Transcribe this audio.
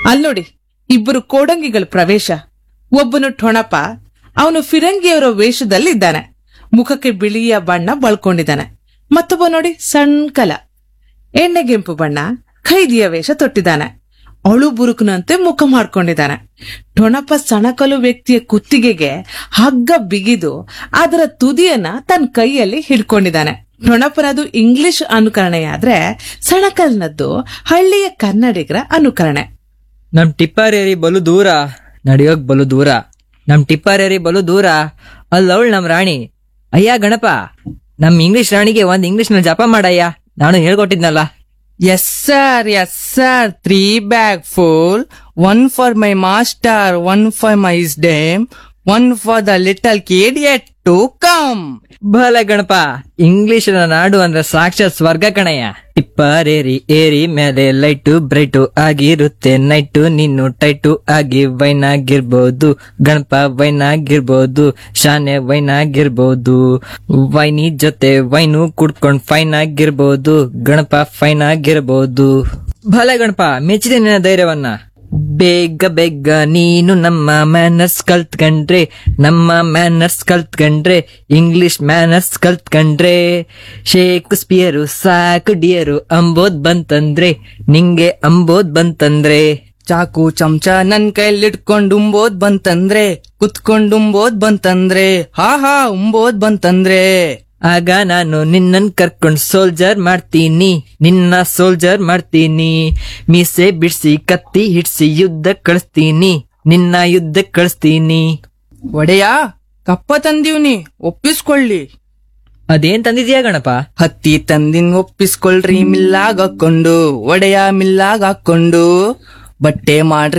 ಅಲ್ನೋಡಿ ಇಬ್ಬರು ಕೋಡಂಗಿಗಳ ಪ್ರವೇಶ ಒಬ್ಬನು ಠೊಣಪ ಅವನು ಫಿರಂಗಿಯವರ ವೇಷದಲ್ಲಿದ್ದಾನೆ ಮುಖಕ್ಕೆ ಬಿಳಿಯ ಬಣ್ಣ ಬಳ್ಕೊಂಡಿದ್ದಾನೆ ಮತ್ತೊಬ್ಬ ನೋಡಿ ಸಣ್ಣ ಕಲ ಎಣ್ಣೆಗೆಂಪು ಬಣ್ಣ ಖೈದಿಯ ವೇಷ ತೊಟ್ಟಿದ್ದಾನೆ ಅಳು ಬುರುಕನಂತೆ ಮುಖ ಮಾಡ್ಕೊಂಡಿದ್ದಾನೆ ಟೊಣಪ ಸಣಕಲು ವ್ಯಕ್ತಿಯ ಕುತ್ತಿಗೆಗೆ ಹಗ್ಗ ಬಿಗಿದು ಅದರ ತುದಿಯನ್ನ ತನ್ನ ಕೈಯಲ್ಲಿ ಹಿಡ್ಕೊಂಡಿದ್ದಾನೆ ಟೊಣಪನದು ಇಂಗ್ಲಿಷ್ ಅನುಕರಣೆಯಾದ್ರೆ ಸಣಕಲ್ನದ್ದು ಹಳ್ಳಿಯ ಕನ್ನಡಿಗರ ಅನುಕರಣೆ ನಮ್ ಟಿಪ್ಪರೇರಿ ಬಲು ದೂರ ನಡೆಯೋಕ್ ಬಲು ದೂರ ನಮ್ ಟಿಪ್ಪರೇರಿ ಬಲು ದೂರ ಅಲ್ಲವಳ್ ನಮ್ ರಾಣಿ ಅಯ್ಯ ಗಣಪ ನಮ್ ಇಂಗ್ಲಿಷ್ ರಾಣಿಗೆ ಒಂದ್ ಇಂಗ್ಲಿಷ್ ನಲ್ಲಿ ಜಪ ಮಾಡಯ್ಯ ನಾನು ಹೇಳ್ಕೊಟ್ಟಿದ್ನಲ್ಲ Yes, sir. Yes, sir. Three bag full. One for my master, one for my dame, one for the little kid yet to come. ಬಲ ಗಣಪ ಇಂಗ್ಲಿಷಿನ ನಾಡು ಅಂದ್ರೆ ಸಾಕ್ಷಾತ್ ಸ್ವರ್ಗ ಕಣಯ್ಯ ಟಿಪ್ಪರೇರಿ ಏರಿ ಮೇಲೆ ಲೈಟು ಬ್ರೈಟು ಆಗಿರುತ್ತೆ ನೈಟು ನೀನು ಟೈಟು ಆಗಿ ವೈನ್ ಆಗಿರ್ಬೋದು ಗಣಪ ವೈನ್ ಆಗಿರ್ಬೋದು ಶಾನೆ ವೈನ್ ಆಗಿರ್ಬೋದು ವೈನಿ ಜೊತೆ ವೈನು ಕುಡ್ಕೊಂಡ್ ಫೈನ್ ಆಗಿರ್ಬೋದು ಗಣಪ ಫೈನ್ ಆಗಿರ್ಬೋದು ಭಲ ಗಣಪ ಮೆಚ್ಚಿದೆ ನಿನ್ನ ಧೈರ್ಯವನ್ನ ಬೇಗ ಬೇಗ ನೀನು ನಮ್ಮ ಮ್ಯಾನರ್ಸ್ ಕಲ್ತ್ಕಂಡ್ರೆ ನಮ್ಮ ಮ್ಯಾನರ್ಸ್ ಕಲ್ತ್ಕಂಡ್ರೆ ಇಂಗ್ಲಿಷ್ ಮ್ಯಾನರ್ಸ್ ಕಲ್ತ್ಕಂಡ್ರೆ ಶೇಕ್ಸ್ಪಿಯರು ಸಾಕು ಡಿಯರು ಅಂಬೋದ್ ಬಂತಂದ್ರೆ ನಿಂಗೆ ಅಂಬೋದ್ ಬಂತಂದ್ರೆ ಚಾಕು ಚಮಚ ನನ್ ಕೈಲಿ ಇಟ್ಕೊಂಡ್ ಉಂಬೋದ್ ಬಂತಂದ್ರೆ ಕುತ್ಕೊಂಡ್ ಉಂಬೋದ್ ಬಂತಂದ್ರೆ ಹಾ ಹಾ ಉಂಬೋದ್ ಬಂತಂದ್ರೆ ಆಗ ನಾನು ನಿನ್ನನ್ ಕರ್ಕೊಂಡ್ ಸೋಲ್ಜರ್ ಮಾಡ್ತೀನಿ ನಿನ್ನ ಸೋಲ್ಜರ್ ಮಾಡ್ತೀನಿ ಮೀಸೆ ಬಿಡ್ಸಿ ಕತ್ತಿ ಹಿಡ್ಸಿ ಯುದ್ಧ ಕಳಿಸ್ತೀನಿ ನಿನ್ನ ಯುದ್ಧ ಕಳಿಸ್ತೀನಿ ಒಡೆಯ ಕಪ್ಪ ತಂದೀವ್ನಿ ಒಪ್ಪಿಸ್ಕೊಳ್ಳಿ ಅದೇನ್ ತಂದಿದ್ಯಾ ಗಣಪ ಹತ್ತಿ ತಂದಿನ್ ಒಪ್ಪಿಸ್ಕೊಳ್ರಿ ಮಿಲ್ಲಾಗ್ ಹಾಕೊಂಡು ಒಡೆಯ ಮಿಲ್ಲಾಗ್ ಹಾಕೊಂಡು ಬಟ್ಟೆ ಮಾಡ್ರಿ